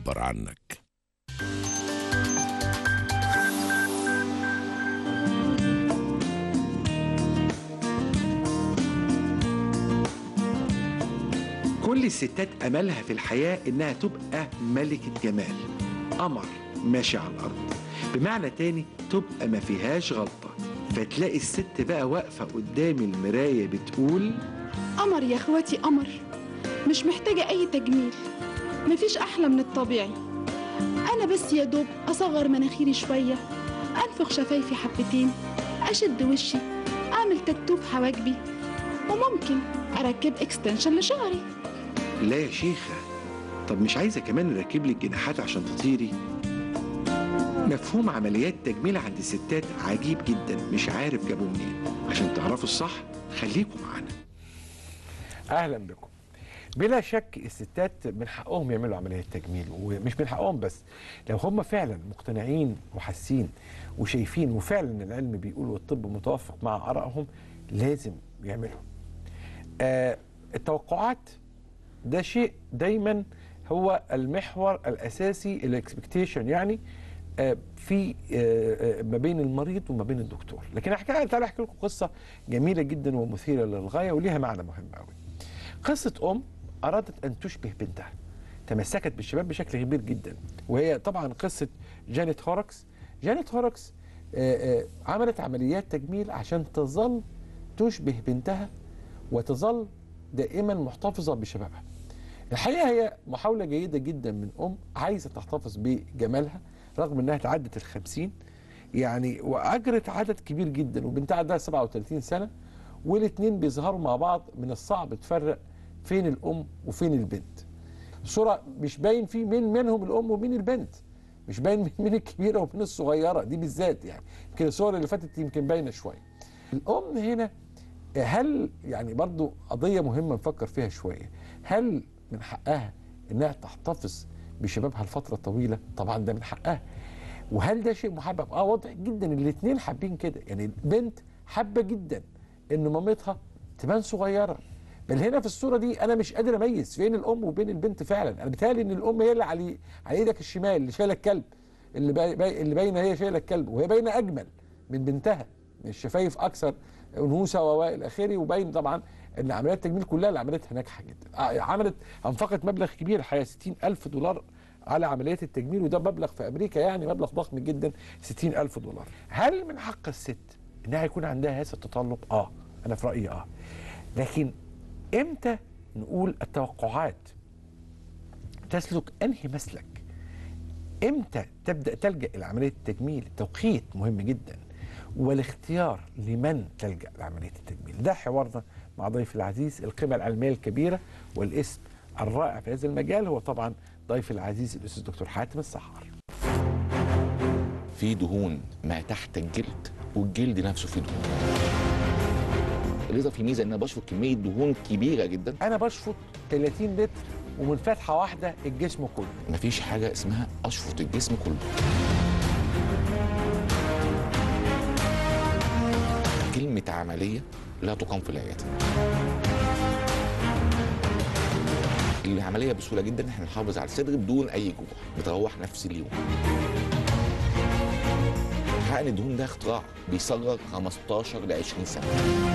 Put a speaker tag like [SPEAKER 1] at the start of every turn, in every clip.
[SPEAKER 1] بتعبر عنك
[SPEAKER 2] كل الستات أملها في الحياة إنها تبقى ملكة جمال قمر ماشي على الأرض بمعنى تاني تبقى ما فيهاش غلطة فتلاقي الست بقى واقفة قدام المراية بتقول
[SPEAKER 3] قمر يا اخواتي قمر مش محتاجة أي تجميل مفيش أحلى من الطبيعي أنا بس يا دوب أصغر مناخيري شوية أنفخ شفايفي حبتين أشد وشي أعمل تاتو في حواجبي وممكن أركب اكستنشن لشعري
[SPEAKER 2] لا يا شيخة طب مش عايزة كمان نركب لك جناحات عشان تطيري مفهوم عمليات تجميل عند الستات عجيب جدا مش عارف جابوه منين عشان تعرفوا الصح خليكم معانا
[SPEAKER 4] اهلا بكم بلا شك الستات من حقهم يعملوا عمليات تجميل ومش من حقهم بس لو هم فعلا مقتنعين وحاسين وشايفين وفعلا العلم بيقول والطب متوافق مع ارائهم لازم يعملوا آه التوقعات ده شيء دايما هو المحور الاساسي الاكسبكتيشن يعني آه، في آه، آه، ما بين المريض وما بين الدكتور لكن احكي تعالى احكي لكم قصه جميله جدا ومثيره للغايه وليها معنى مهم قوي قصه ام ارادت ان تشبه بنتها تمسكت بالشباب بشكل كبير جدا وهي طبعا قصه جانيت هوركس جانيت هوركس آه، آه، عملت عمليات تجميل عشان تظل تشبه بنتها وتظل دائما محتفظه بشبابها الحقيقه هي محاوله جيده جدا من ام عايزه تحتفظ بجمالها رغم انها تعدت الخمسين يعني واجرت عدد كبير جدا وبنتها عندها 37 سنه والاثنين بيظهروا مع بعض من الصعب تفرق فين الام وفين البنت الصوره مش باين في مين منهم الام ومين البنت مش باين مين- مين الكبيره ومين الصغيره دي بالذات يعني يمكن الصور اللي فاتت يمكن باينه شويه الام هنا هل يعني برضو قضيه مهمه نفكر فيها شويه هل من حقها انها تحتفظ بشبابها لفتره طويله طبعا ده من حقها وهل ده شيء محبب اه واضح جدا الاثنين حابين كده يعني البنت حابه جدا ان مامتها تبان صغيره بل هنا في الصوره دي انا مش قادر اميز فين الام وبين البنت فعلا انا بيتهيألي ان الام هي اللي على على ايدك الشمال اللي شايله الكلب اللي باي باي اللي باينه هي شايله الكلب وهي باينه اجمل من بنتها الشفايف اكثر انوثه والى اخره وباين طبعا ان عمليات التجميل كلها اللي عملتها ناجحه جدا آه، عملت انفقت مبلغ كبير الحقيقه 60 الف دولار على عمليات التجميل وده مبلغ في امريكا يعني مبلغ ضخم جدا 60 الف دولار هل من حق الست انها يكون عندها هذا التطلب اه انا في رايي اه لكن امتى نقول التوقعات تسلك انهي مسلك امتى تبدا تلجا الى عمليه التجميل توقيت مهم جدا والاختيار لمن تلجا لعمليه التجميل ده حوارنا مع ضيف العزيز القيمه العلميه الكبيره والاسم الرائع في هذا المجال هو طبعا ضيف العزيز الاستاذ دكتور حاتم السحار
[SPEAKER 5] في دهون ما تحت الجلد والجلد نفسه فيه دهون الليزر في ميزه ان انا بشفط كميه دهون كبيره جدا
[SPEAKER 4] انا بشفط 30 لتر ومن فتحه واحده الجسم كله
[SPEAKER 5] مفيش حاجه اسمها اشفط الجسم كله كلمه عمليه لا تقام في العياده العمليه بسهوله جدا احنا نحافظ على الصدر بدون اي جروح بتروح نفس اليوم حقن الدهون ده اختراع بيصغر 15 ل 20 سنه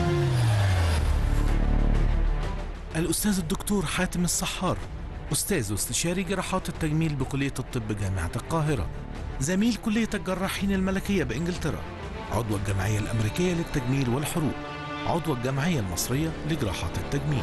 [SPEAKER 6] الأستاذ الدكتور حاتم الصحار أستاذ واستشاري جراحات التجميل بكلية الطب جامعة القاهرة زميل كلية الجراحين الملكية بإنجلترا عضو الجمعية الأمريكية للتجميل والحروق عضو الجمعية المصرية لجراحات التجميل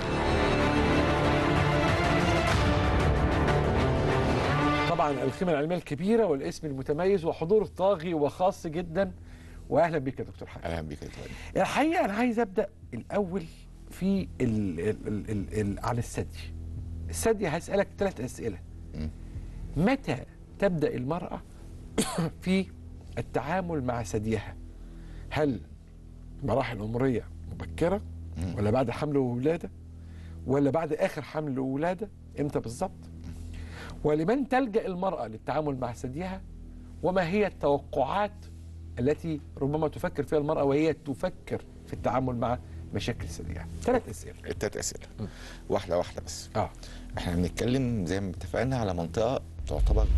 [SPEAKER 4] طبعا القيمه العلميه الكبيره والاسم المتميز وحضور طاغي وخاص جدا واهلا بك يا دكتور حاتم
[SPEAKER 5] اهلا بك يا دكتور.
[SPEAKER 4] الحقيقه انا عايز ابدا الاول في ال ال ال ال ال على الثدي الثدي هسالك ثلاث اسئله
[SPEAKER 5] مم.
[SPEAKER 4] متى تبدا المراه في التعامل مع ثديها هل مراحل عمريه مبكره ولا بعد حمل وولاده ولا بعد اخر حمل وولاده امتى بالظبط ولمن تلجا المراه للتعامل مع ثديها وما هي التوقعات التي ربما تفكر فيها المراه وهي تفكر في التعامل مع مشاكل ثديها ثلاث اسئله
[SPEAKER 5] التلات اسئله واحده واحده بس
[SPEAKER 4] اه
[SPEAKER 5] احنا بنتكلم زي ما اتفقنا على منطقه تعتبر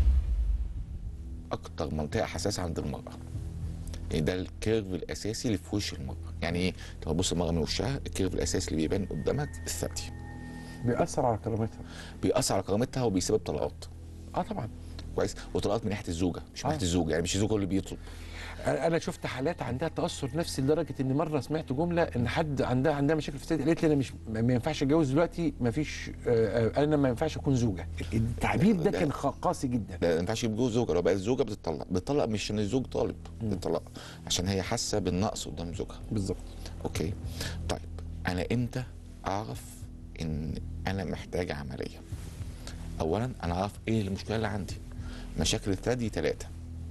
[SPEAKER 5] اكتر منطقه حساسه عند المراه يعني ده الكيرف الاساسي اللي في وش المراه يعني ايه لما تبص المراه من وشها الكيرف الاساسي اللي بيبان قدامك الثدي
[SPEAKER 4] بيأثر على كرامتها
[SPEAKER 5] بيأثر على كرامتها وبيسبب طلقات
[SPEAKER 4] اه طبعا
[SPEAKER 5] كويس وطلقات من ناحيه الزوجه مش من
[SPEAKER 4] آه.
[SPEAKER 5] ناحيه الزوج يعني مش الزوج هو اللي بيطلب
[SPEAKER 4] انا أنا شفت حالات عندها تاثر نفسي لدرجه ان مره سمعت جمله ان حد عندها عندها مشاكل في السيد قالت لي انا مش ما ما ينفعش اتجوز دلوقتي ما فيش آه، آه، انا ما ينفعش اكون زوجه التعبير ده
[SPEAKER 5] ده-
[SPEAKER 4] كان خ- قاسي جدا
[SPEAKER 5] ده ما ينفعش يبقى زوجه لو بقت زوجه بتطلق بتطلق مش عشان الزوج طالب بتطلق عشان هي حاسه بالنقص قدام زوجها
[SPEAKER 4] بالظبط
[SPEAKER 5] اوكي طيب انا امتى اعرف ان انا محتاج عمليه اولا انا اعرف ايه المشكله اللي عندي مشاكل الثدي ثلاثه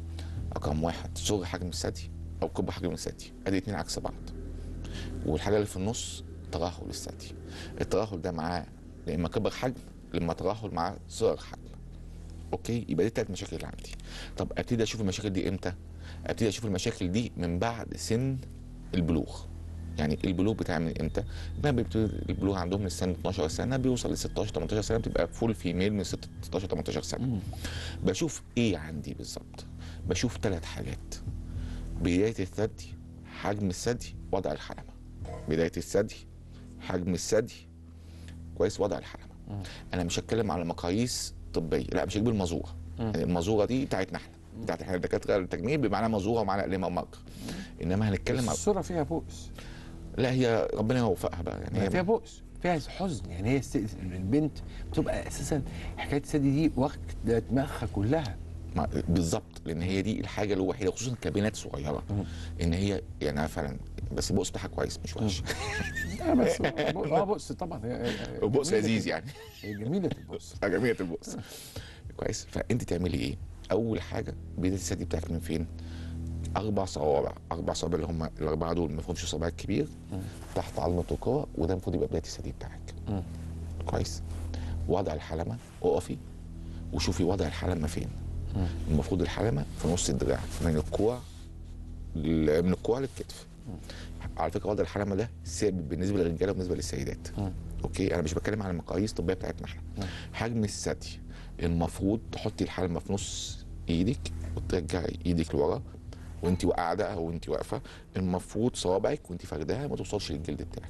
[SPEAKER 5] رقم واحد صغر حجم الثدي او كبر حجم الثدي ادي اتنين عكس بعض والحاجه اللي في النص ترهل الثدي الترهل ده معاه يا اما كبر حجم لما ترهل معاه صغر حجم اوكي يبقى دي التلات مشاكل اللي عندي طب ابتدي اشوف المشاكل دي امتى ابتدي اشوف المشاكل دي من بعد سن البلوغ يعني البلوغ بتاع من امتى؟ ما بيبتدي البلوغ عندهم من سن 12 سنه بيوصل ل 16 18 سنه بتبقى فول فيميل من 16 18 سنه. بشوف ايه عندي بالظبط؟ بشوف ثلاث حاجات. بدايه الثدي، حجم الثدي، وضع الحلمه. بدايه الثدي، حجم الثدي، كويس وضع الحلمه. انا مش هتكلم على مقاييس طبيه، لا مش هجيب المازوره. يعني المازوره دي بتاعتنا احنا. بتاعت احنا دكاتره التجميل بمعنى مازوره ومعنى قلمه ومجر. انما هنتكلم
[SPEAKER 4] بس
[SPEAKER 5] على
[SPEAKER 4] الصوره فيها بؤس
[SPEAKER 5] لا هي ربنا يوفقها بقى يعني
[SPEAKER 4] ما
[SPEAKER 5] هي
[SPEAKER 4] فيها بؤس فيها حزن يعني هي الست- البنت بتبقى اساسا حكايه الثدي دي واخده دماغها كلها
[SPEAKER 5] ما- بالظبط لان هي دي الحاجه الوحيده خصوصا كبنات صغيره ان هي يعني أنا فعلا بس بؤس بتاعها كويس مش وحش
[SPEAKER 4] لا بس اه بؤس طبعا هي- هي
[SPEAKER 5] بؤس
[SPEAKER 4] جميلة
[SPEAKER 5] لذيذ يعني
[SPEAKER 4] هي جميله البؤس
[SPEAKER 5] جميله البؤس كويس فانت تعملي ايه؟ اول حاجه بدايه الثدي بتاعك من فين؟ اربع صوابع اربع صوابع اللي هم الاربعه دول ما فيهمش صباع كبير تحت عظمه القوى وده المفروض يبقى بدايه الثدي بتاعك كويس وضع الحلمه اقفي وشوفي وضع الحلمه فين المفروض الحلمه في نص الدراع من الكوع ل- من الكوع للكتف على فكره وضع الحلمه ده ثابت بالنسبه للرجاله وبالنسبه للسيدات اوكي انا مش بتكلم على المقاييس الطبيه بتاعتنا احنا حجم الثدي المفروض تحطي الحلمه في نص ايدك وترجعي ايدك لورا وانت قاعده او انت واقفه المفروض صوابعك وانت فرداها ما توصلش للجلد بتاعك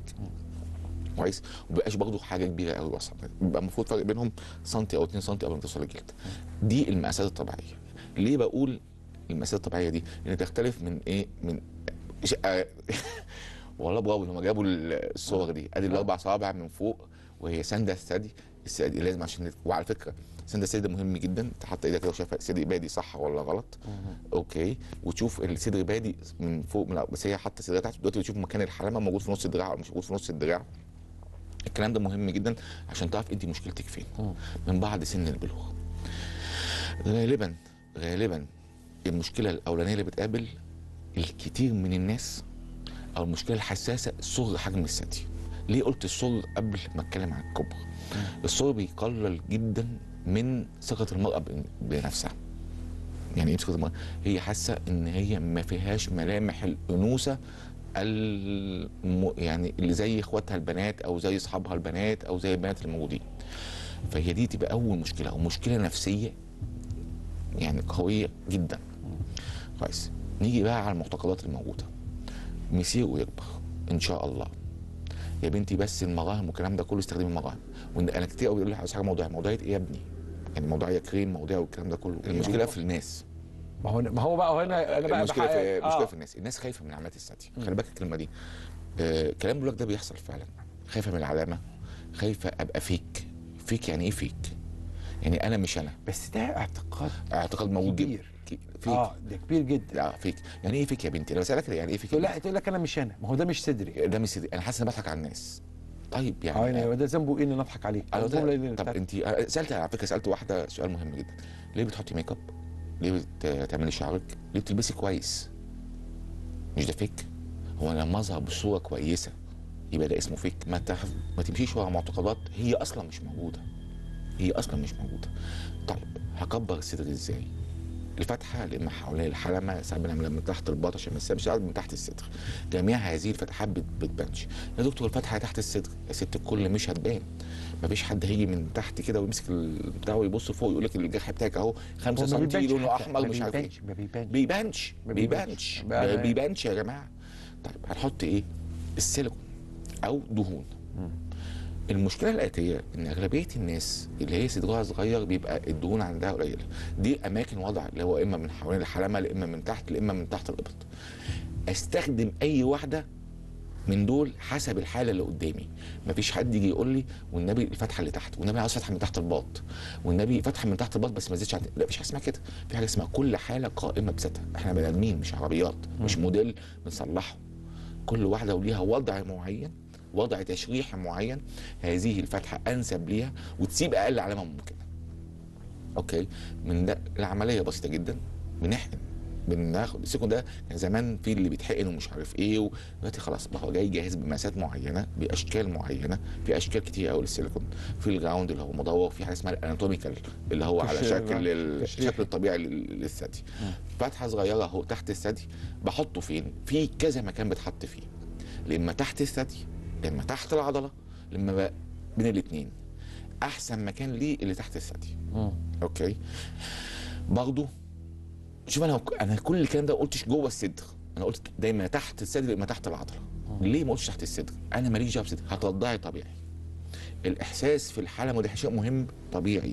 [SPEAKER 5] كويس وما بيبقاش برضه حاجه كبيره قوي وسط بيبقى المفروض فرق بينهم سنتي او 2 سنتي قبل ما توصل للجلد دي المقاسات الطبيعيه ليه بقول المقاسات الطبيعيه دي لان تختلف من ايه من ش- آه، والله برافو هم جابوا الصور دي ادي الاربع صوابع من فوق وهي سانده الثدي الثدي لازم عشان وعلى فكره سانده الثدي ده مهم جدا تحط ايدك كده وشايف الثدي بادي صح ولا غلط اوكي وتشوف الصدر بادي من فوق من بس هي حاطه صدرها تحت دلوقتي بتشوف مكان الحلمه موجود في نص الدراع او مش موجود في نص الدراع الكلام ده مهم جدا عشان تعرف انت مشكلتك فين من بعد سن البلوغ غالبا غالبا المشكله الاولانيه اللي بتقابل الكثير من الناس او المشكله الحساسه صغر حجم الثدي ليه قلت الصغر قبل ما اتكلم عن الكبر الصغر بيقلل جدا من ثقه المراه بن- بنفسها يعني ايه ثقه المراه هي حاسه ان هي ما فيهاش ملامح الانوثه الم... يعني اللي زي اخواتها البنات او زي اصحابها البنات او زي البنات الموجودين فهي دي تبقى اول مشكله او مشكله نفسيه يعني قويه جدا كويس نيجي بقى على المعتقدات الموجوده مسير ويكبر ان شاء الله يا بنتي بس المراهم والكلام ده كله استخدمي المراهم وان انا كتير قوي بيقول لي عايز حاجه موضوعيه موضوعيه ايه يا ابني يعني موضوعيه كريم موضوعيه والكلام ده كله المشكله في الناس
[SPEAKER 4] ما هو ما هو بقى هنا انا بقى
[SPEAKER 5] المشكله
[SPEAKER 4] بحقق-
[SPEAKER 5] في
[SPEAKER 4] آه.
[SPEAKER 5] المشكله في الناس الناس خايفه من عمليات الثدي خلي بالك الكلمه دي آه كلام بيقول لك ده بيحصل فعلا خايفه من العلامه خايفه ابقى فيك فيك يعني ايه فيك يعني انا مش انا
[SPEAKER 4] بس ده اعتقاد
[SPEAKER 5] اعتقاد موجود جدا
[SPEAKER 4] كبير.
[SPEAKER 5] ك- فيك
[SPEAKER 4] اه ده كبير جدا
[SPEAKER 5] لا فيك يعني ايه فيك يا بنتي انا بسالك يعني ايه فيك
[SPEAKER 4] تقول
[SPEAKER 5] يا
[SPEAKER 4] لا تقول لك انا مش انا ما هو ده مش صدري
[SPEAKER 5] بنتي؟ ده مش صدق. انا حاسس اني بضحك على الناس طيب يعني
[SPEAKER 4] اه يعني ده ذنبه ايه ان نضحك عليه
[SPEAKER 5] أنا
[SPEAKER 4] أو الجملة اللي
[SPEAKER 5] قلت- طب
[SPEAKER 4] بتاعت-
[SPEAKER 5] انت سالت على فكره سالت واحده سؤال مهم جدا ليه بتحطي ميك اب؟ ليه بتعملي شعرك؟ ليه بتلبسي كويس؟ مش ده فيك؟ هو انا لما اظهر بصوره كويسه يبقى ده اسمه فيك ما تح... ما تمشيش ورا معتقدات هي اصلا مش موجوده هي اصلا مش موجوده طيب هكبر الصدر ازاي؟ الفتحه لا اما حوالين الحلمه ساعات بنعملها من تحت البطن عشان ما تسيبش ساعات من تحت الصدر جميع هذه الفتحات بت- بتبانش يا دكتور الفتحه تحت الصدر يا ست الكل مش هتبان مفيش حد هيجي من تحت كده ويمسك البتاع ويبص فوق يقول لك الجرح بتاعك اهو 5
[SPEAKER 4] هو ما
[SPEAKER 5] سم
[SPEAKER 4] بيبانش
[SPEAKER 5] لونه
[SPEAKER 4] حتى،
[SPEAKER 5] احمر
[SPEAKER 4] ما
[SPEAKER 5] مش عارف ايه
[SPEAKER 4] بيبانش ما بيبانش
[SPEAKER 5] بيبانش
[SPEAKER 4] ما
[SPEAKER 5] بيبانش
[SPEAKER 4] بيبانش.
[SPEAKER 5] ما
[SPEAKER 4] بقى-
[SPEAKER 5] بيبانش يا جماعه طيب هنحط ايه السيليكون او دهون المشكله الاتيه ان اغلبيه الناس اللي هي صدرها صغير بيبقى الدهون عندها قليله دي اماكن وضع اللي هو اما من حوالين الحلمه لا اما من تحت لا اما من تحت الابط استخدم اي واحده من دول حسب الحاله اللي قدامي مفيش حد يجي يقول لي والنبي الفتحه اللي تحت والنبي عاوز فتحه من تحت الباط والنبي فتحه من تحت الباط بس ما تزيدش عن لا مفيش حاجه اسمها كده في حاجه اسمها كل حاله قائمه بذاتها احنا بني ادمين مش عربيات مش موديل بنصلحه كل واحده وليها وضع معين وضع تشريحي معين هذه الفتحه انسب ليها وتسيب اقل علامه ممكنه اوكي من ده العمليه بسيطه جدا بنحقن بناخد السيكون ده كان زمان في اللي بيتحقن ومش عارف ايه دلوقتي خلاص بقى هو جاي جاهز بمقاسات معينه باشكال معينه في اشكال كتير قوي للسيليكون في الجراوند اللي هو مدور في حاجه اسمها الاناتوميكال اللي هو على
[SPEAKER 4] تشريح.
[SPEAKER 5] شكل ال-
[SPEAKER 4] تشريح.
[SPEAKER 5] الشكل الطبيعي لل- للثدي فتحه صغيره اهو تحت الثدي بحطه فين في كذا مكان بتحط فيه لما تحت الثدي لما تحت العضله لما بقى بين الاثنين احسن مكان ليه اللي تحت الثدي اوكي برضه شوف انا انا كل الكلام ده ما قلتش جوه الصدر انا قلت دايما تحت الصدر يبقى تحت العضله ليه ما قلتش تحت الصدر انا ماليش دعوه بالصدر هترضعي طبيعي الاحساس في الحلم وده شيء مهم طبيعي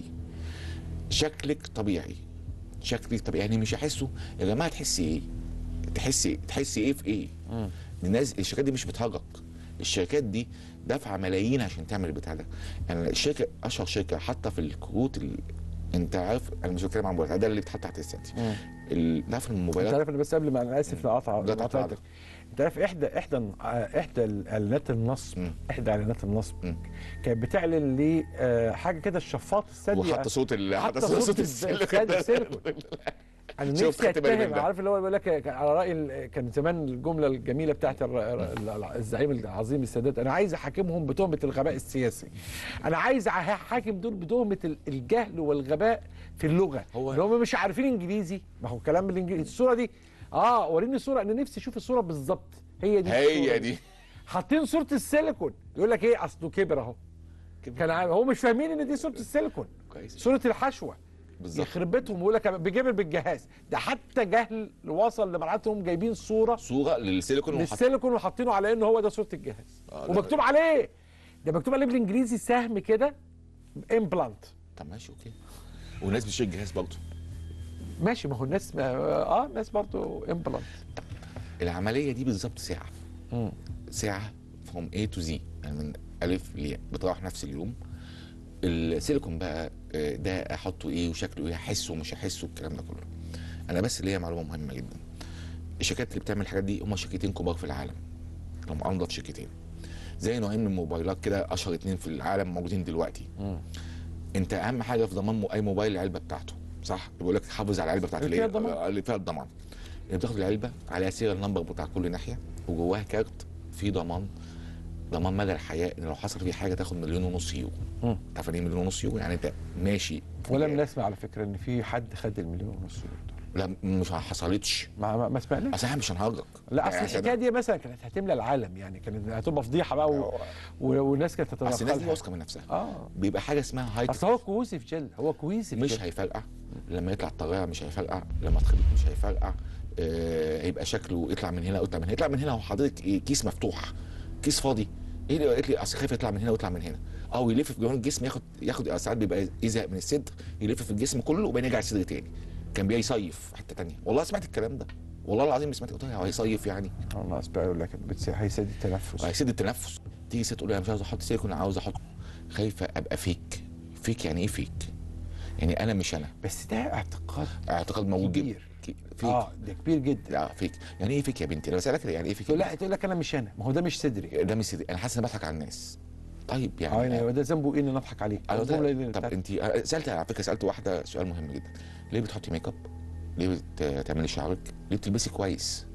[SPEAKER 5] شكلك طبيعي شكلك طبيعي يعني مش هحسه يا جماعه تحسي ايه تحسي تحسي ايه في ايه الناس الشركات دي مش بتهرج الشركات دي دافعه ملايين عشان تعمل البتاع ده يعني الشركه اشهر شركه حاطه في الكروت ال... انت عارف انا مش بتكلم عن موبايلات ده اللي بيتحط تحت الساتي ال... ده في
[SPEAKER 4] انت
[SPEAKER 5] الموبايلات
[SPEAKER 4] عارف انا بس قبل ما انا اسف لقطع
[SPEAKER 5] لا تقطع
[SPEAKER 4] لقطعتك. انت عارف احدى احدى آه، احدى اعلانات النصب
[SPEAKER 5] مم.
[SPEAKER 4] احدى اعلانات النصب
[SPEAKER 5] مم.
[SPEAKER 4] كانت بتعلن لي آه، حاجه كده الشفاط الثدي
[SPEAKER 5] وحط صوت ال...
[SPEAKER 4] حط
[SPEAKER 5] حط
[SPEAKER 4] صوت
[SPEAKER 5] صوت
[SPEAKER 4] الثدي
[SPEAKER 5] السيليكون
[SPEAKER 4] السيليكون. انا
[SPEAKER 5] شوف
[SPEAKER 4] نفسي
[SPEAKER 5] خدت بالي من
[SPEAKER 4] اتهم
[SPEAKER 5] ده.
[SPEAKER 4] عارف اللي هو بيقول لك كان على راي ال- كان زمان الجمله الجميله بتاعت الر- الر- الزعيم العظيم السادات انا عايز احاكمهم بتهمه الغباء السياسي انا عايز احاكم دول بتهمه ال- الجهل والغباء في اللغه
[SPEAKER 5] هو-
[SPEAKER 4] اللي هم مش عارفين انجليزي ما هو كلام بالانجليزي الصوره دي اه وريني الصوره انا نفسي اشوف الصوره بالظبط هي دي الصورة
[SPEAKER 5] هي دي
[SPEAKER 4] حاطين صوره السيليكون يقول لك ايه اصله كبر اهو كان عامل هو مش فاهمين ان دي صوره السيليكون
[SPEAKER 5] كويس
[SPEAKER 4] صوره الحشوه
[SPEAKER 5] بالظبط
[SPEAKER 4] يخرب بيتهم ويقول لك بجبر بالجهاز ده حتى جهل وصل لمرحلتهم جايبين صوره
[SPEAKER 5] صوره للسيليكون وحط
[SPEAKER 4] للسيليكون وحاطينه على انه هو ده صوره الجهاز
[SPEAKER 5] آه، لا.
[SPEAKER 4] ومكتوب عليه ده مكتوب عليه بالانجليزي سهم كده امبلانت
[SPEAKER 5] طب ماشي اوكي والناس بتشتري الجهاز برضه
[SPEAKER 4] ماشي ما هو الناس ما اه الناس برضه امبلانت
[SPEAKER 5] العمليه دي بالظبط ساعه ساعه فروم A تو Z يعني من الف لياء بتروح نفس اليوم السيليكون بقى آه، ده احطه ايه وشكله ايه احسه ومش احسه الكلام ده كله انا بس ليا معلومه مهمه جدا الشركات اللي بتعمل الحاجات دي هم شركتين كبار في العالم هم انضف شركتين زي نوعين من الموبايلات كده اشهر اتنين في العالم موجودين دلوقتي انت اهم حاجه في ضمان مو- اي موبايل العلبه بتاعته صح بيقول لك حافظ على العلبه بتاعته
[SPEAKER 4] اللي فيها
[SPEAKER 5] ليه؟
[SPEAKER 4] الضمان.
[SPEAKER 5] اللي فيها الضمان اللي بتاخد العلبه عليها سيريال نمبر بتاع كل ناحيه وجواها كارت فيه ضمان ضمان مدى الحياه ان لو حصل فيه حاجه تاخد مليون ونص يورو
[SPEAKER 4] مم.
[SPEAKER 5] تعرف يعني ايه مليون ونص يورو يعني انت ماشي
[SPEAKER 4] ولم نسمع على فكره ان في حد خد المليون ونص يورو دول.
[SPEAKER 5] لا مش حصلتش
[SPEAKER 4] ما ما, ما سمعناش
[SPEAKER 5] اصل احنا مش هنهرج
[SPEAKER 4] لا
[SPEAKER 5] يعني
[SPEAKER 4] اصل
[SPEAKER 5] عشان-
[SPEAKER 4] الحكايه دي مثلا كانت هتملى العالم يعني كانت هتبقى فضيحه بقى و... و... والناس كانت
[SPEAKER 5] اصل الناس دي
[SPEAKER 4] تتدخل
[SPEAKER 5] واثقه من نفسها
[SPEAKER 4] اه
[SPEAKER 5] بيبقى حاجه اسمها هاي
[SPEAKER 4] اصل هو كويس في جل هو كويس في
[SPEAKER 5] مش
[SPEAKER 4] جل.
[SPEAKER 5] هيفرقع لما يطلع الطريقه مش هيفرقع لما تخبط مش هيفرقع آه هيبقى شكله يطلع من هنا ويطلع من هنا يطلع من هنا هو حضرتك إيه كيس مفتوح كيس فاضي ايه اللي قالت لي اصل خايف يطلع من هنا ويطلع من هنا او يلف في جوانب الجسم ياخد ياخد ساعات بيبقى يزهق من الصدر يلف في الجسم كله وبعدين يرجع الصدر تاني كان بيصيف في حته تانيه والله سمعت الكلام ده والله العظيم سمعت قلت لها هو هيصيف يعني
[SPEAKER 4] الله اسبق يقول لك بتس- هيسد التنفس
[SPEAKER 5] هيسد التنفس تيجي ست تقول لي انا مش عاوز احط سيليكون انا عاوز احط خايفه ابقى فيك فيك يعني ايه فيك يعني انا مش انا
[SPEAKER 4] بس ده اعتقاد
[SPEAKER 5] اعتقاد موجود جدا
[SPEAKER 4] كبير.
[SPEAKER 5] ك- فيك
[SPEAKER 4] اه ده كبير جدا
[SPEAKER 5] لا فيك يعني ايه فيك يا بنتي انا بسالك كده يعني ايه فيك
[SPEAKER 4] تقول لا تقول لك انا مش انا ما هو ده مش صدري
[SPEAKER 5] ده مش صدق. انا حاسس اني بضحك على الناس طيب يعني
[SPEAKER 4] اه يعني هو ده ذنبه ايه ان نضحك عليه
[SPEAKER 5] أنا
[SPEAKER 4] الجملة
[SPEAKER 5] قلت-
[SPEAKER 4] اللي
[SPEAKER 5] طب
[SPEAKER 4] بتاعت-
[SPEAKER 5] انت أنا سالت على فكره سالت واحده سؤال مهم جدا ليه بتحطي ميك اب؟ ليه بتعملي شعرك؟ ليه بتلبسي كويس؟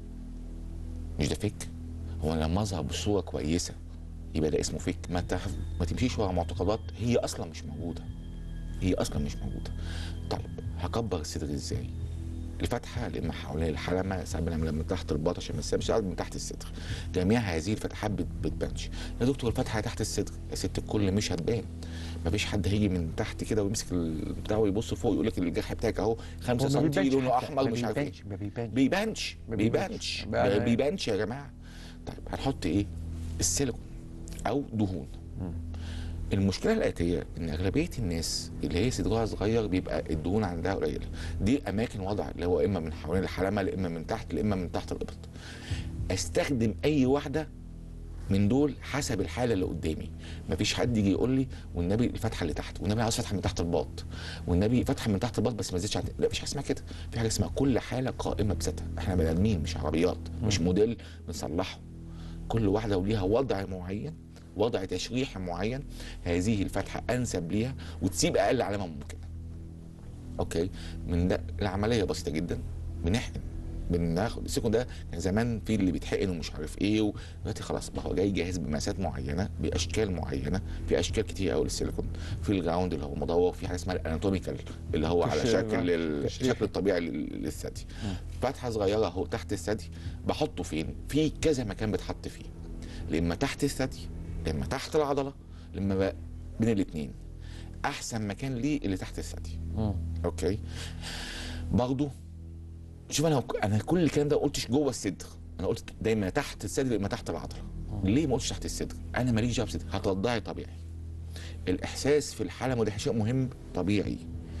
[SPEAKER 5] مش ده فيك؟ هو أنا لما اظهر بصوره كويسه يبقى ده اسمه فيك ما تح... ما تمشيش ورا معتقدات هي اصلا مش موجوده هي اصلا مش موجوده طيب هكبر الصدر ازاي؟ الفتحه لا اما حوالين الحلمه ساعات بنعملها من تحت الباط عشان ما تسيبش ساعات من تحت الصدر جميع هذه الفتحات بت- بتبانش يا دكتور الفتحه تحت الصدر يا ست الكل مش هتبان مفيش حد هيجي من تحت كده ويمسك البتاع ويبص فوق يقول لك الجرح بتاعك اهو 5
[SPEAKER 4] هو ما
[SPEAKER 5] سم
[SPEAKER 4] بيبانش
[SPEAKER 5] لونه
[SPEAKER 4] حتى،
[SPEAKER 5] احمر
[SPEAKER 4] ما
[SPEAKER 5] مش عارف ايه
[SPEAKER 4] بيبانش- ما بيبانش
[SPEAKER 5] بيبانش
[SPEAKER 4] ما
[SPEAKER 5] بيبانش
[SPEAKER 4] بيبانش.
[SPEAKER 5] ما
[SPEAKER 4] بقى-
[SPEAKER 5] بيبانش يا جماعه طيب هنحط ايه السيليكون او دهون المشكله الاتيه ان اغلبيه الناس اللي هي صدرها صغير بيبقى الدهون عندها قليله دي اماكن وضع اللي هو اما من حوالين الحلمه لا اما من تحت لا اما من تحت الابط استخدم اي واحده من دول حسب الحاله اللي قدامي مفيش حد يجي يقول لي والنبي الفتحه اللي تحت والنبي عاوز فتحه من تحت الباط والنبي فتحه من تحت الباط بس ما تزيدش عن لا مفيش حاجه اسمها كده في حاجه اسمها كل حاله قائمه بذاتها احنا بني ادمين مش عربيات مش موديل بنصلحه كل واحده وليها وضع معين وضع تشريحي معين هذه الفتحه انسب ليها وتسيب اقل علامه ممكنه اوكي من ده العمليه بسيطه جدا بنحقن بناخد السيكون ده كان زمان في اللي بيتحقن ومش عارف ايه دلوقتي خلاص بقى هو جاي جاهز بمقاسات معينه باشكال معينه في اشكال كتير قوي للسيليكون في الجراوند اللي هو مدور في حاجه اسمها الاناتوميكال اللي هو على
[SPEAKER 4] تشريح.
[SPEAKER 5] شكل ال-
[SPEAKER 4] تشريح.
[SPEAKER 5] الشكل الطبيعي لل- للثدي فتحه صغيره اهو تحت الثدي بحطه فين في كذا مكان بتحط فيه لما تحت الثدي لما تحت العضله لما بقى بين الاثنين احسن مكان ليه اللي تحت الثدي اوكي برضو شوف انا انا كل الكلام ده ما قلتش جوه الصدر انا قلت دايما تحت الصدر يبقى تحت العضله ليه ما قلتش تحت الصدر انا ماليش دعوه بالصدر هترضعي طبيعي الاحساس في الحلم وده شيء مهم طبيعي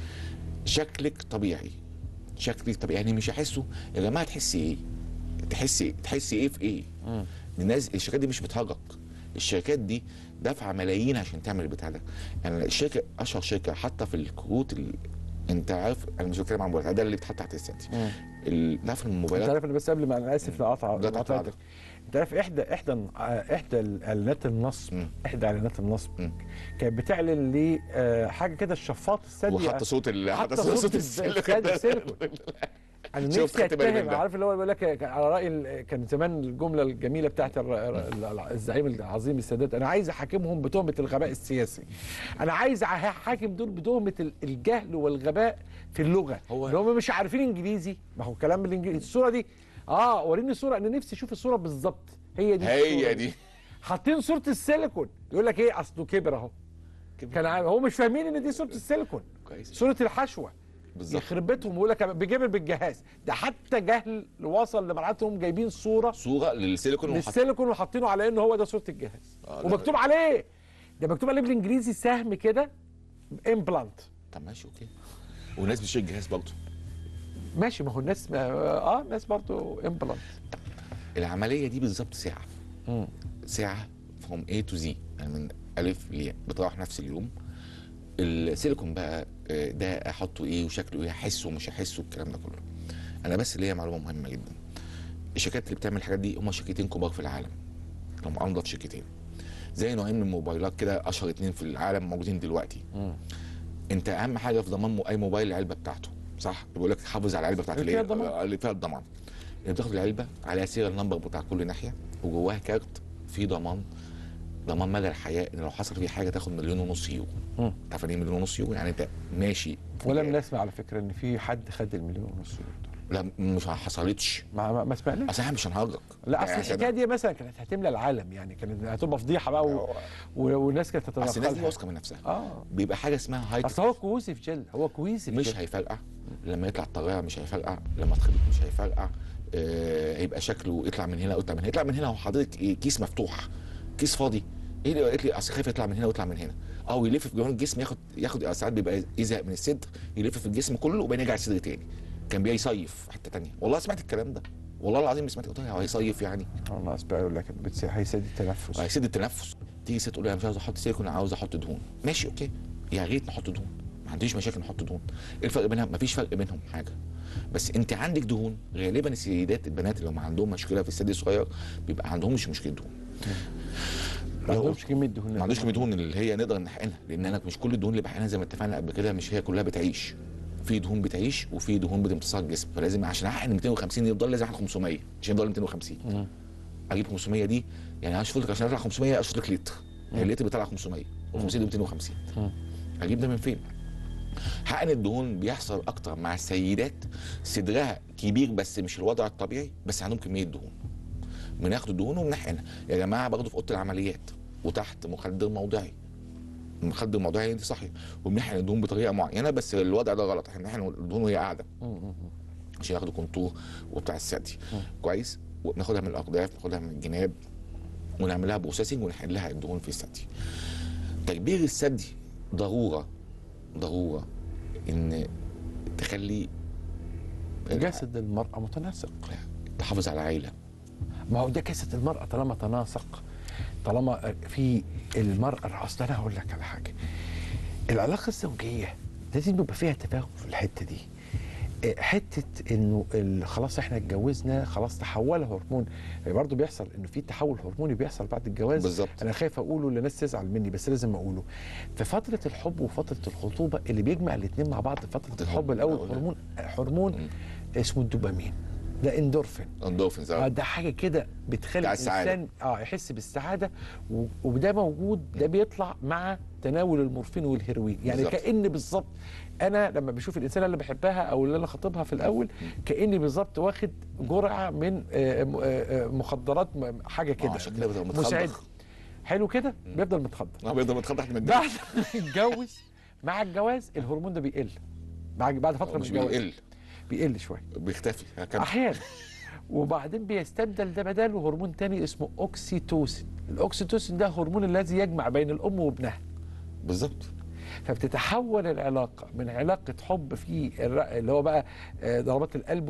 [SPEAKER 5] شكلك طبيعي شكلك طبيعي يعني مش هحسه يا جماعه تحسي ايه تحسي تحسي ايه في ايه الناس الشركات دي مش بتهرج الشركات دي دافعه ملايين عشان تعمل البتاع ده يعني الشركه اشهر شركه حتى في الكروت ال... انت عارف انا مش بتكلم عن موبايلات ده اللي بتحط تحت السنتي ال... ده في
[SPEAKER 4] انت
[SPEAKER 5] الموبايلات
[SPEAKER 4] عارف انا بس قبل ما انا اسف لقطع
[SPEAKER 5] ده تحت
[SPEAKER 4] لقطعتك. انت عارف احدى احدى احدى اعلانات النصب
[SPEAKER 5] مم.
[SPEAKER 4] احدى اعلانات النصب
[SPEAKER 5] مم.
[SPEAKER 4] كانت بتعلن ل آه، حاجه كده الشفاط الثدي
[SPEAKER 5] وحط صوت ال...
[SPEAKER 4] حط
[SPEAKER 5] حط
[SPEAKER 4] صوت
[SPEAKER 5] صوت
[SPEAKER 4] الثدي
[SPEAKER 5] السيليكون
[SPEAKER 4] السيليكون. انا
[SPEAKER 5] شوف
[SPEAKER 4] نفسي
[SPEAKER 5] خدت بالي من
[SPEAKER 4] اتهم
[SPEAKER 5] ده.
[SPEAKER 4] عارف اللي هو بيقول لك كان على راي ال- كان زمان الجمله الجميله بتاعت الر- الر- الزعيم العظيم السادات انا عايز احاكمهم بتهمه الغباء السياسي انا عايز احاكم دول بتهمه ال- الجهل والغباء في اللغه
[SPEAKER 5] هو-
[SPEAKER 4] اللي هم مش عارفين انجليزي ما هو كلام بالانجليزي الصوره دي اه وريني الصوره انا نفسي اشوف الصوره بالظبط هي دي الصورة
[SPEAKER 5] هي دي
[SPEAKER 4] حاطين صوره السيليكون يقول لك ايه اصله كبر اهو
[SPEAKER 5] كبر.
[SPEAKER 4] كان عام- هو مش فاهمين ان دي صوره السيليكون
[SPEAKER 5] كويس
[SPEAKER 4] صوره الحشوه
[SPEAKER 5] بالظبط
[SPEAKER 4] يخرب بيتهم ويقول لك بجبر بالجهاز ده حتى جهل وصل لمرحلتهم جايبين صوره
[SPEAKER 5] صوره للسيليكون وحط-
[SPEAKER 4] للسيليكون وحاطينه على انه هو ده صوره الجهاز
[SPEAKER 5] آه، لا.
[SPEAKER 4] ومكتوب عليه ده مكتوب عليه بالانجليزي سهم كده امبلانت
[SPEAKER 5] طب ماشي اوكي والناس بتشتري الجهاز برضه
[SPEAKER 4] ماشي ما هو الناس اه الناس برضو امبلانت
[SPEAKER 5] العمليه دي بالظبط ساعه ساعه فروم A تو Z يعني من الف لياء بتروح نفس اليوم السيليكون بقى آه، ده احطه ايه وشكله ايه احسه ومش احسه الكلام ده كله انا بس ليا معلومه مهمه جدا الشركات اللي بتعمل الحاجات دي هم شركتين كبار في العالم هم انضف شركتين زي نوعين من الموبايلات كده اشهر اتنين في العالم موجودين دلوقتي انت اهم حاجه في ضمان مو- اي موبايل العلبه بتاعته صح بيقول لك حافظ على العلبه بتاعت
[SPEAKER 4] اللي فيها
[SPEAKER 5] اللي هي-
[SPEAKER 4] الضمان.
[SPEAKER 5] اللي فيها الضمان اللي بتاخد العلبه عليها سيريال نمبر بتاع كل ناحيه وجواها كارت فيه ضمان ضمان مدى الحياه ان لو حصل فيه حاجه تاخد مليون ونص يورو
[SPEAKER 4] مم.
[SPEAKER 5] عارف يعني ايه مليون ونص يورو يعني انت ماشي
[SPEAKER 4] ولم نسمع على فكره ان في حد خد المليون ونص يورو دول.
[SPEAKER 5] لا مش حصلتش
[SPEAKER 4] ما ما, ما سمعناش
[SPEAKER 5] اصل احنا مش هنهرج
[SPEAKER 4] لا اصل
[SPEAKER 5] يعني عشان-
[SPEAKER 4] الحكايه دي مثلا كانت هتملى العالم يعني كانت هتبقى فضيحه بقى و... و... والناس كانت
[SPEAKER 5] اصل الناس دي
[SPEAKER 4] تتدخل
[SPEAKER 5] واثقه من نفسها
[SPEAKER 4] اه
[SPEAKER 5] بيبقى حاجه اسمها هاي
[SPEAKER 4] اصل هو كويس في جل هو كويس في
[SPEAKER 5] مش
[SPEAKER 4] جل.
[SPEAKER 5] هيفرقع لما يطلع الطريقه مش هيفرقع لما تخبط مش هيفرقع آه هيبقى شكله يطلع من هنا ويطلع من هنا يطلع من هنا هو حضرتك إيه كيس مفتوح كيس فاضي ايه اللي قالت لي اصل خايف يطلع من هنا ويطلع من هنا او يلف في جوانب الجسم ياخد ياخد ساعات بيبقى يزهق من الصدر يلف في الجسم كله وبعدين يرجع الصدر تاني كان بيصيف في حته تانيه والله سمعت الكلام ده والله العظيم سمعت قلت لها هو هيصيف يعني
[SPEAKER 4] الله اسبوع يقول لك بتس... هيسد التنفس
[SPEAKER 5] هيسد التنفس تيجي ست تقول لي انا مش عاوز احط سيليكون انا عاوز احط دهون ماشي اوكي يا ريت نحط دهون ما عنديش مشاكل نحط دهون ايه الفرق بينها ما فيش فرق بينهم حاجه بس انت عندك دهون غالبا السيدات البنات اللي هم عندهم مشكله في الثدي الصغير بيبقى عندهمش مشكله دهون
[SPEAKER 4] ما عندهمش كميه دهون
[SPEAKER 5] ما عندوش كميه دهون اللي هي نقدر نحقنها لان انا مش كل الدهون اللي بحقنها زي ما اتفقنا قبل كده مش هي كلها بتعيش في دهون بتعيش وفي دهون بتمتصها الجسم فلازم عشان احقن 250 يفضل لازم احقن 500 عشان يفضل 250 اجيب 500 دي يعني اشفط لك عشان اطلع 500 اشفط لك لتر يعني اللتر بيطلع 500 و500 دي 250 اجيب ده من فين؟ حقن الدهون بيحصل اكتر مع السيدات صدرها كبير بس مش الوضع الطبيعي بس عندهم كميه دهون بناخد الدهون وبنحقنها يا جماعه باخده في اوضه العمليات وتحت مخدر موضعي المخدر الموضعي دي صحيح وبنحقن الدهون بطريقه معينه بس الوضع ده غلط احنا بنحقن الدهون وهي قاعده عشان ياخدوا كونتور وبتاع الثدي كويس وبناخدها من الاقداف بناخدها من الجناب ونعملها بروسيسنج ونحقن لها الدهون في الثدي تكبير الثدي ضروره ضروره ان تخلي
[SPEAKER 4] جسد المرأة متناسق
[SPEAKER 5] تحافظ على العيله
[SPEAKER 4] ما هو ده جسد المرأة طالما تناسق طالما في المرأة أصل أنا هقول لك على حاجة العلاقة الزوجية لازم يبقى فيها تفاهم في الحتة دي إيه، حتة انه ال- خلاص احنا اتجوزنا خلاص تحول هرمون يعني برضه بيحصل انه في تحول هرموني بيحصل بعد الجواز
[SPEAKER 5] بالظبط.
[SPEAKER 4] انا خايف اقوله لناس تزعل مني بس لازم اقوله في فترة الحب وفترة الخطوبة اللي بيجمع الاثنين مع بعض في فترة الحب
[SPEAKER 5] الحب
[SPEAKER 4] الاول
[SPEAKER 5] الأول.
[SPEAKER 4] هرمون هرمون اسمه الدوبامين ده اندورفين
[SPEAKER 5] اندورفينز
[SPEAKER 4] اه ده حاجه كده بتخلي
[SPEAKER 5] بتاع السعادة.
[SPEAKER 4] الانسان اه يحس بالسعاده و- وده موجود ده بيطلع مع تناول المورفين والهيروين يعني
[SPEAKER 5] بالظبط.
[SPEAKER 4] كاني بالظبط انا لما بشوف الانسان اللي بحبها او اللي انا خاطبها في الاول كاني بالظبط واخد جرعه من آه، م- آه، آه، مخدرات م- حاجه كده
[SPEAKER 5] عشان كده بيبقى متخدر.
[SPEAKER 4] مساعد حلو كده بيفضل متخدر
[SPEAKER 5] اه بيقدر متخدر احنا
[SPEAKER 4] بعد ما يتجوز مع الجواز الهرمون ده بيقل بعد بعد فتره من
[SPEAKER 5] مش
[SPEAKER 4] الجواز
[SPEAKER 5] بيقل
[SPEAKER 4] بيقل شويه
[SPEAKER 5] بيختفي هكمل.
[SPEAKER 4] احيانا وبعدين بيستبدل ده بداله هرمون تاني اسمه اوكسيتوسين الاوكسيتوسين ده هرمون الذي يجمع بين الام وابنها
[SPEAKER 5] بالظبط
[SPEAKER 4] فبتتحول العلاقه من علاقه حب في الر- اللي هو بقى آه، ضربات القلب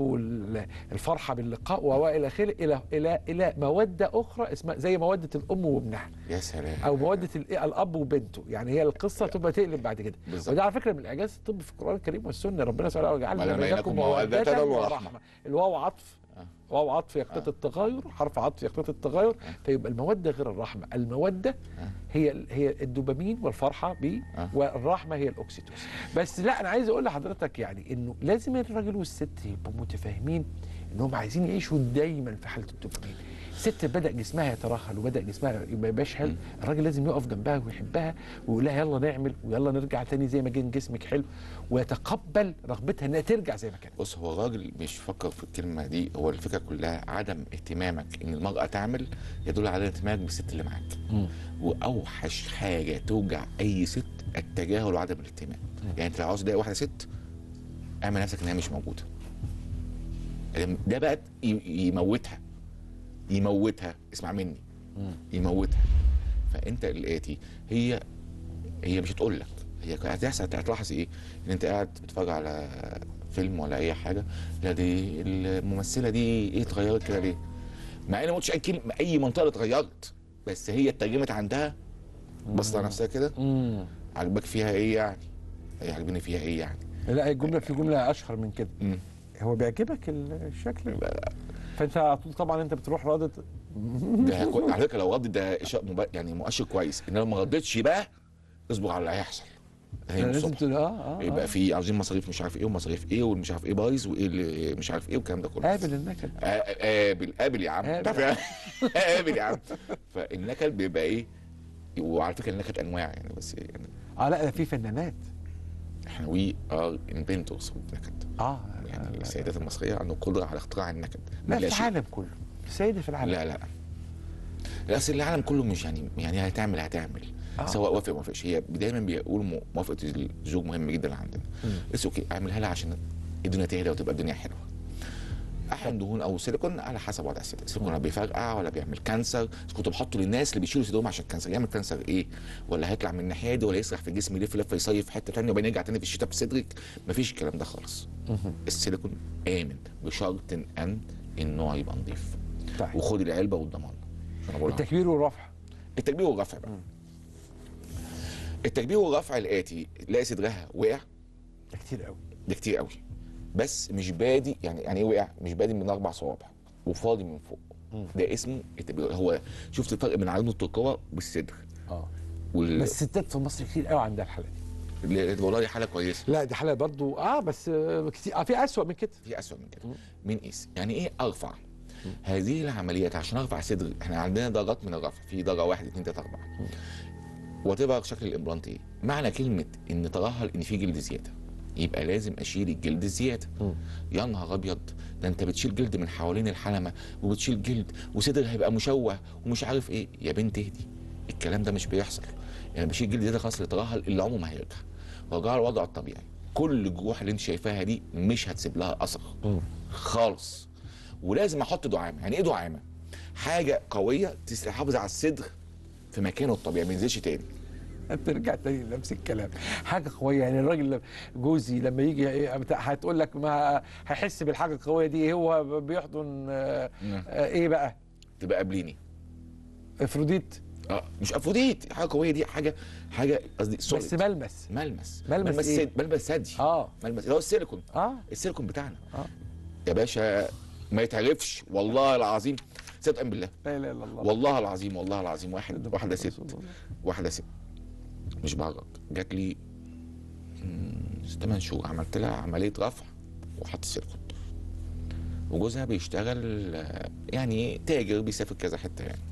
[SPEAKER 4] والفرحه باللقاء والى اخره الى الى الى موده اخرى اسمها زي موده الام وابنها
[SPEAKER 5] يا سلام
[SPEAKER 4] او موده ال- الاب وبنته يعني هي القصه تبقى تقلب بعد كده
[SPEAKER 5] بالظبط.
[SPEAKER 4] وده على فكره من الاعجاز الطبي في القران الكريم والسنه ربنا سبحانه وتعالى
[SPEAKER 5] ما
[SPEAKER 4] جعل
[SPEAKER 5] بينكم
[SPEAKER 4] بينكم
[SPEAKER 5] مودة
[SPEAKER 4] موده
[SPEAKER 5] ورحمة.
[SPEAKER 4] ورحمه الواو عطف واو عطف يقتضي التغاير حرف عطف يقتضي التغاير فيبقى الموده غير الرحمه الموده هي ال- هي الدوبامين والفرحه ب
[SPEAKER 5] آه.
[SPEAKER 4] والرحمه هي الاكسيتوسين بس لا انا عايز اقول لحضرتك يعني انه لازم الراجل والست يبقوا متفاهمين انهم عايزين يعيشوا دايما في حاله الدوبامين الست بدا جسمها يترهل وبدا جسمها ما يبقاش حلو الراجل لازم يقف جنبها ويحبها ويقول لها يلا نعمل ويلا نرجع تاني زي ما كان جسمك حلو ويتقبل رغبتها انها ترجع زي ما كانت
[SPEAKER 5] بص هو الراجل مش فكر في الكلمه دي هو الفكره كلها عدم اهتمامك ان المراه تعمل يدل على اهتمامك بالست اللي معاك واوحش حاجه توجع اي ست التجاهل وعدم الاهتمام يعني انت لو عاوز تضايق واحده ست اعمل نفسك ان هي مش موجوده ده بقى ي- يموتها يموتها اسمع مني يموتها فانت الاتي هي هي مش هتقول لك هي هتحصل هتلاحظ ايه ان انت قاعد بتتفرج على فيلم ولا اي حاجه لا دي الممثله دي ايه اتغيرت كده ليه مع ان ما قلتش اي كلمه اي منطقه اتغيرت بس هي اترجمت عندها بصت على نفسها كده
[SPEAKER 4] امم
[SPEAKER 5] عجبك فيها ايه يعني هي عاجبني فيها ايه يعني
[SPEAKER 4] لا الجمله في جمله اشهر من كده
[SPEAKER 5] مم.
[SPEAKER 4] هو بيعجبك الشكل فانت على طول طبعا انت بتروح رادة
[SPEAKER 5] ده كو- على فكره لو ردت ده إشاء مب... يعني مؤشر كويس ان لو ما ردتش بقى اصبر على اللي هيحصل هي
[SPEAKER 4] لازم
[SPEAKER 5] الصبح.
[SPEAKER 4] تقول اه اه
[SPEAKER 5] يبقى
[SPEAKER 4] آه.
[SPEAKER 5] في عاوزين مصاريف مش عارف ايه ومصاريف ايه والمش عارف ايه بايظ وايه اللي مش عارف ايه والكلام ده كله
[SPEAKER 4] قابل النكد
[SPEAKER 5] آ- قابل قابل يا عم
[SPEAKER 4] قابل.
[SPEAKER 5] تعرف يعني؟ قابل يا عم فالنكد بيبقى ايه وعلى فكره النكد انواع يعني بس يعني
[SPEAKER 4] اه لا ده في فنانات
[SPEAKER 5] احنا وي ار انفنتورز نكد
[SPEAKER 4] اه
[SPEAKER 5] يعني السيدات المصريه عندهم قدره على اختراع النكد
[SPEAKER 4] لا
[SPEAKER 5] من
[SPEAKER 4] في
[SPEAKER 5] شيء.
[SPEAKER 4] العالم كله سيدة في العالم
[SPEAKER 5] لا لا لا اصل العالم كله مش يعني يعني هتعمل هتعمل
[SPEAKER 4] آه.
[SPEAKER 5] سواء وافق ما وافقش هي دايما بيقول مو- موافقه الزوج مهم جدا عندنا بس اوكي اعملها لها عشان الدنيا تهدى وتبقى الدنيا حلوه احقن دهون او سيليكون على حسب وضع الست السيليكون لا بيفرقع ولا بيعمل كانسر بس كنت بحطه للناس اللي بيشيلوا صدرهم عشان الكانسر يعمل كانسر ايه ولا هيطلع من الناحيه دي ولا يسرح في الجسم يلف لفه يصيف في حته ثانيه وبعدين يرجع تاني في الشتاء في صدرك مفيش الكلام ده خالص السيليكون امن بشرط ان النوع يبقى نظيف
[SPEAKER 4] طيب
[SPEAKER 5] وخد العلبه والضمان عشان أقولها.
[SPEAKER 4] التكبير والرفع
[SPEAKER 5] التكبير والرفع بقى التكبير والرفع الاتي تلاقي صدرها وقع
[SPEAKER 4] ده كتير قوي
[SPEAKER 5] ده كتير قوي بس مش بادي يعني يعني ايه وقع مش بادي من اربع صوابع وفاضي من فوق ده اسمه التكبير هو شفت الفرق بين عرض الترقوه والصدر
[SPEAKER 4] اه
[SPEAKER 5] وال...
[SPEAKER 4] بس الستات في مصر كتير قوي عندها الحاله دي
[SPEAKER 5] اللي- والله دي حاله كويسه
[SPEAKER 4] لا دي حاله برضو اه بس آه كتير آه في اسوأ من كده
[SPEAKER 5] في اسوء من كده مين قيس يعني ايه ارفع هذه العمليات عشان ارفع صدر احنا عندنا درجات من الرفع في درجه واحد اثنين ثلاثه اربعه وات شكل الامبلانت ايه معنى كلمه ان ترهل ان في جلد زياده يبقى لازم اشيل الجلد الزياده يا نهار ابيض ده انت بتشيل جلد من حوالين الحلمه وبتشيل جلد وصدر هيبقى مشوه ومش عارف ايه يا بنت اهدي الكلام ده مش بيحصل يعني بشيل جلد زياده خلاص اللي ترهل اللي عمره ما هيرجع ورجع لوضعه الطبيعي كل الجروح اللي انت شايفاها دي مش هتسيب لها اثر خالص ولازم احط دعامه يعني ايه دعامه حاجه قويه تحافظ على الصدر في مكانه الطبيعي ما ينزلش تاني
[SPEAKER 4] ترجع تاني لنفس الكلام حاجه قويه يعني الراجل لما- جوزي لما يجي إيه بتاع- هتقول لك ما هيحس بالحاجه القويه دي هو بيحضن آه،
[SPEAKER 5] نعم.
[SPEAKER 4] آه، ايه بقى
[SPEAKER 5] تبقى قابليني
[SPEAKER 4] افروديت
[SPEAKER 5] اه مش افروديت حاجه قويه دي حاجه حاجه قصدي
[SPEAKER 4] بس
[SPEAKER 5] solid.
[SPEAKER 4] ملمس
[SPEAKER 5] ملمس
[SPEAKER 4] ملمس
[SPEAKER 5] ملمس
[SPEAKER 4] إيه؟
[SPEAKER 5] سد- ملمس ثدي
[SPEAKER 4] اه
[SPEAKER 5] ملمس اللي هو السيليكون
[SPEAKER 4] اه
[SPEAKER 5] السيليكون بتاعنا
[SPEAKER 4] اه
[SPEAKER 5] يا باشا ما يتعرفش والله العظيم صدقا بالله
[SPEAKER 4] لا اله الا الله
[SPEAKER 5] والله العظيم والله العظيم واحد واحده ست
[SPEAKER 4] رسول الله.
[SPEAKER 5] واحده ست مش بعرض جات لي 8 شهور عملت لها عمليه رفع وحط السيليكون وجوزها بيشتغل آه، يعني تاجر بيسافر كذا حته يعني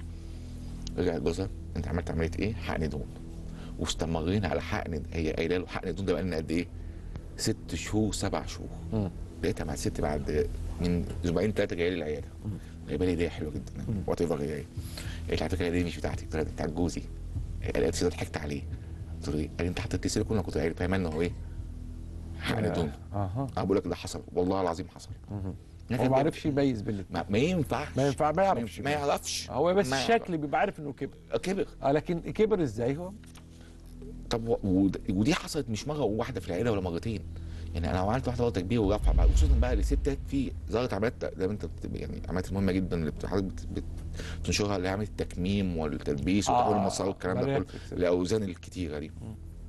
[SPEAKER 5] رجع جوزها انت عملت عمليه ايه؟ حقن دهون واستمرينا على حقن هي قايله له حقن دهون ده بقى لنا قد ايه؟ ست شهور سبع شهور
[SPEAKER 4] مم.
[SPEAKER 5] لقيتها مع الست بعد من اسبوعين ثلاثه جايه لي العياده جايبه لي هديه حلوه جدا وات ايفر هي ايه قالت لي على فكره الهديه مش بتاعتي طلعت بتاعت جوزي لقيت كده ضحكت عليه قلت له ايه؟ قال لي انت حطيت لي سيليكون انا كنت قايل فاهم انه هو ايه؟ حقن دهون
[SPEAKER 4] اها
[SPEAKER 5] انا بقول لك ده حصل والله العظيم حصل
[SPEAKER 4] هو ما عرفش يميز بين الاتنين.
[SPEAKER 5] ما, ما ينفعش
[SPEAKER 4] ما ينفع ما يعرفش
[SPEAKER 5] ما يعرفش
[SPEAKER 4] هو بس
[SPEAKER 5] ما
[SPEAKER 4] الشكل بيبقى عارف انه كبر
[SPEAKER 5] يعرف. كبر
[SPEAKER 4] اه لكن كبر ازاي هو
[SPEAKER 5] طب و- ود- ودي حصلت مش مره واحده في العيله ولا مرتين يعني انا عملت واحده غلطه كبيره ورفع بقى خصوصا بقى لستات في ظهرت عمليات زي ما انت بت- يعني عمليات مهمه جدا اللي بت- حضرتك بت- بتنشرها اللي هي عمليه التكميم والتلبيس وتحويل
[SPEAKER 4] آه،
[SPEAKER 5] المسار والكلام ده
[SPEAKER 4] عمليات
[SPEAKER 5] كله
[SPEAKER 4] في-
[SPEAKER 5] الاوزان الكتيره دي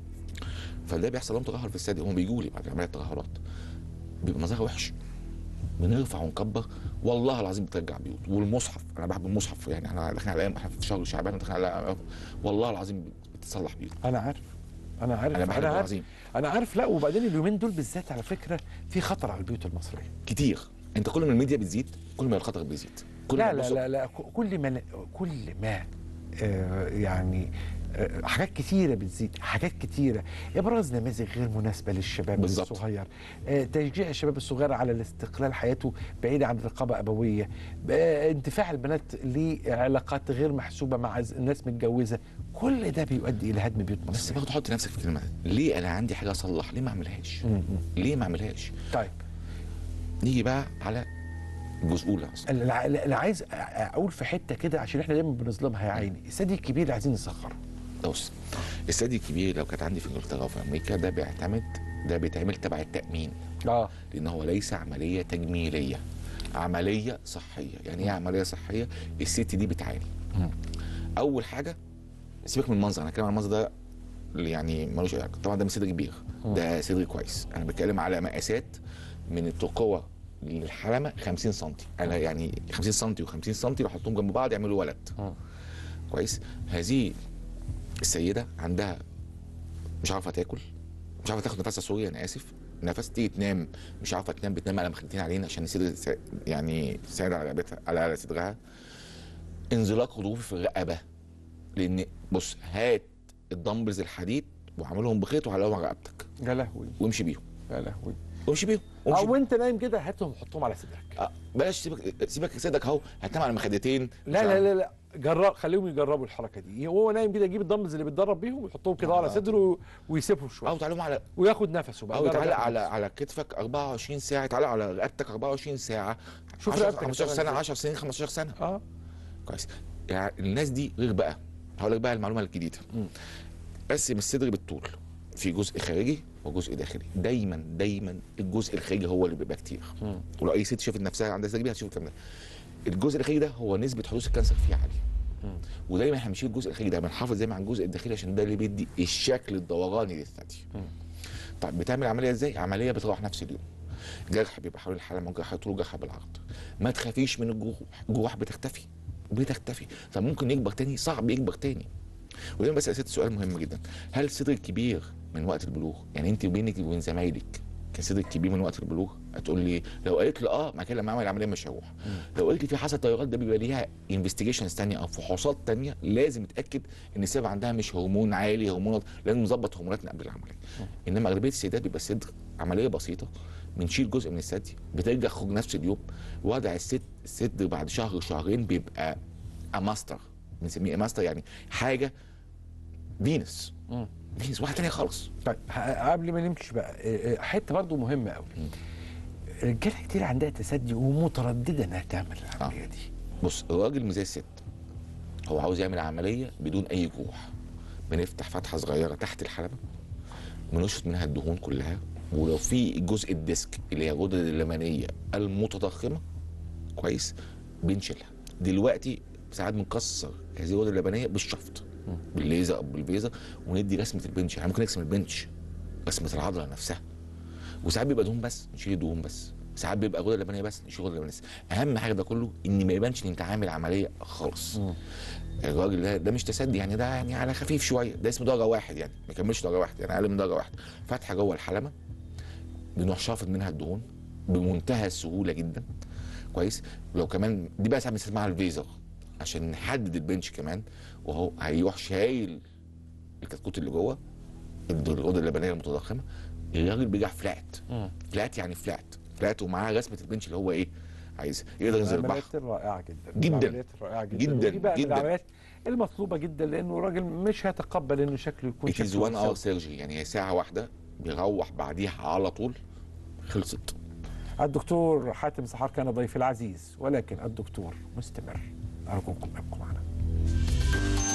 [SPEAKER 5] فده بيحصل لهم ترهل في الثدي هم بيجوا لي بعد عمليات ترهلات بيبقى مظهرها وحش بنرفع ونكبر والله العظيم بترجع بيوت والمصحف انا بحب المصحف يعني احنا داخلين على ايام احنا في شهر شعبان داخلين على والله العظيم بتصلح بيوت
[SPEAKER 4] انا عارف انا عارف
[SPEAKER 5] انا بحب
[SPEAKER 4] عارف
[SPEAKER 5] العظيم
[SPEAKER 4] انا عارف لا وبعدين اليومين دول بالذات على فكره في خطر على البيوت المصريه
[SPEAKER 5] كتير انت كل ما الميديا بتزيد كل ما الخطر بيزيد كل
[SPEAKER 4] لا
[SPEAKER 5] ما
[SPEAKER 4] لا
[SPEAKER 5] بص-
[SPEAKER 4] لا لا ك- كل ما كل ما آه يعني آه حاجات كتيره بتزيد حاجات كتيره ابراز نماذج غير مناسبه للشباب
[SPEAKER 5] بالظبط.
[SPEAKER 4] الصغير آه تشجيع الشباب الصغير على الاستقلال حياته بعيده عن رقابه ابويه آه انتفاع البنات لعلاقات غير محسوبه مع ز- ناس متجوزه كل ده بيؤدي الى هدم بيوت
[SPEAKER 5] بس
[SPEAKER 4] مصر
[SPEAKER 5] برضه حط نفسك في الكلمه دي. ليه انا عندي حاجه اصلح ليه ما اعملهاش ليه ما اعملهاش
[SPEAKER 4] طيب
[SPEAKER 5] نيجي بقى على الجزء الاولى اصلا
[SPEAKER 4] انا أنا عايز أ- اقول في حته كده عشان احنا دايما بنظلمها يا عيني السد الكبير اللي عايزين نسخره
[SPEAKER 5] بص السد الكبير لو كانت عندي في انجلترا وفي امريكا ده بيعتمد ده بيتعمل تبع التامين
[SPEAKER 4] اه
[SPEAKER 5] لان هو ليس عمليه تجميليه عمليه صحيه يعني ايه عمليه صحيه الست دي بتعاني اول حاجه سيبك من المنظر انا بتكلم عن المنظر ده اللي يعني ملوش علاقه طبعا ده مش صدر كبير ده صدر كويس انا بتكلم على مقاسات من التقوى للحلمه 50 سم انا يعني 50 سم و50 سم بحطهم جنب بعض يعملوا ولد كويس هذه السيده عندها مش عارفه تاكل مش عارفه تاخد نفسها سوري انا اسف نفس تيجي تنام مش عارفه تنام بتنام على مخدتين علينا عشان الصدر يسا- يعني تساعد على رقبتها على على صدرها انزلاق غضروفي في الرقبه لان بص هات الدمبلز الحديد وعملهم بخيط وعلقهم على رقبتك
[SPEAKER 4] يا لهوي
[SPEAKER 5] وامشي بيهم
[SPEAKER 4] يا لهوي
[SPEAKER 5] وامشي بيهم وامشي
[SPEAKER 4] او
[SPEAKER 5] بيهم.
[SPEAKER 4] انت نايم كده هاتهم حطهم على صدرك
[SPEAKER 5] آه، بلاش سيبك سيبك صدرك اهو هتنام على مخدتين مش
[SPEAKER 4] لا
[SPEAKER 5] عارف.
[SPEAKER 4] لا لا لا جرب خليهم يجربوا الحركه دي وهو نايم كده يجيب الدمبلز اللي بيتدرب بيهم ويحطهم كده على
[SPEAKER 5] آه.
[SPEAKER 4] صدره ويسيبهم
[SPEAKER 5] او
[SPEAKER 4] شويه
[SPEAKER 5] تعالوا على
[SPEAKER 4] وياخد نفسه بقى
[SPEAKER 5] او
[SPEAKER 4] جرب
[SPEAKER 5] تعالى
[SPEAKER 4] ياخد
[SPEAKER 5] على
[SPEAKER 4] نفسه.
[SPEAKER 5] على كتفك 24 ساعه تعالى على رقبتك 24 ساعه
[SPEAKER 4] شوف
[SPEAKER 5] 10
[SPEAKER 4] رقبتك
[SPEAKER 5] 15
[SPEAKER 4] هتشتغل
[SPEAKER 5] سنه
[SPEAKER 4] إزاي.
[SPEAKER 5] 10 سنين 15 سنه
[SPEAKER 4] اه
[SPEAKER 5] كويس يعني الناس دي غير بقى هقول لك بقى المعلومه الجديده قسم الصدر بالطول في جزء خارجي وجزء داخلي دايما دايما الجزء الخارجي هو اللي بيبقى كتير ولو اي ست شافت نفسها عندها صدر كبير هتشوف الكلام ده الجزء الخارجي ده هو نسبه حدوث الكانسر فيه عاليه ودايما احنا بنشيل الجزء الخارجي ده بنحافظ دايما على الجزء الداخلي عشان ده اللي بيدي الشكل الدوراني للثدي طب بتعمل عمليه ازاي عمليه بتروح نفس اليوم جرح بيبقى حوالين الحلقه جرح طول جرح بالعرض ما تخافيش من الجروح الجروح بتختفي بتختفي فممكن يكبر تاني صعب يكبر تاني ودايما بسال ست سؤال مهم جدا هل الصدر الكبير من وقت البلوغ يعني انت وبينك وبين زمايلك كان صدر كبير من وقت البلوغ هتقول لي لو قالت لي اه ما كان لما اعمل العمليه مش هروح لو قالت لي في حصل تغيرات ده بيبقى ليها انفستيجيشنز ثانيه او فحوصات ثانيه لازم اتاكد ان السبب عندها مش هرمون عالي هرمونات لازم نظبط هرموناتنا قبل العمليه انما اغلبيه السيدات بيبقى الصدر عمليه بسيطه بنشيل جزء من الثدي بترجع خروج نفس اليوم وضع الست الصدر بعد شهر شهرين بيبقى اماستر بنسميه اماستر يعني حاجه فينس فينس واحده ثانيه خالص
[SPEAKER 4] طيب ه- قبل ما نمشي بقى آه، آه، حته برضو مهمه قوي رجاله كتير عندها تسدي ومتردده انها تعمل العمليه دي
[SPEAKER 5] بص الراجل مش زي الست هو عاوز يعمل عمليه بدون اي جروح بنفتح فتحه صغيره تحت الحلبه بنشفط منها الدهون كلها ولو في جزء الديسك اللي هي الغدد اللبنيه المتضخمه كويس بنشيلها دلوقتي ساعات بنكسر هذه الغدد اللبنيه بالشفط بالليزر او بالفيزر وندي رسمه البنش يعني ممكن نرسم البنش رسمه العضله نفسها وساعات بيبقى دهون بس نشيل الدهون بس ساعات بيبقى غده لبنيه بس نشيل غده لبنيه بس اهم حاجه ده كله ان ما يبانش ان انت عامل عمليه خالص الراجل ده ده مش تسدي يعني ده يعني على خفيف شويه ده اسمه درجه واحد يعني ما يكملش درجه واحد يعني اقل من درجه واحد فتحه جوه الحلمه بنروح شافط منها الدهون بمنتهى السهوله جدا كويس لو كمان دي بقى ساعات بنستخدمها على الفيزر عشان نحدد البنش كمان وهو هيروح شايل الكتكوت اللي جوه الغده اللبنيه المتضخمه الراجل بيرجع فلات فلات يعني فلات فلات ومعاه رسمه البنش اللي هو ايه عايز يقدر ينزل البحر
[SPEAKER 4] العمليات الرائعه جدا
[SPEAKER 5] جداً.
[SPEAKER 4] العمليات الرائعه جدا
[SPEAKER 5] جداً،
[SPEAKER 4] ودي بقى من
[SPEAKER 5] جداً.
[SPEAKER 4] العمليات المطلوبه جدا لانه الراجل مش هيتقبل انه شكله يكون
[SPEAKER 5] It is
[SPEAKER 4] شكله
[SPEAKER 5] one
[SPEAKER 4] مساوي.
[SPEAKER 5] hour surgery يعني هي ساعة واحدة بيروح بعديها على طول خلصت
[SPEAKER 4] الدكتور حاتم سحار كان ضيفي العزيز ولكن الدكتور مستمر ارجوكم ابقوا معنا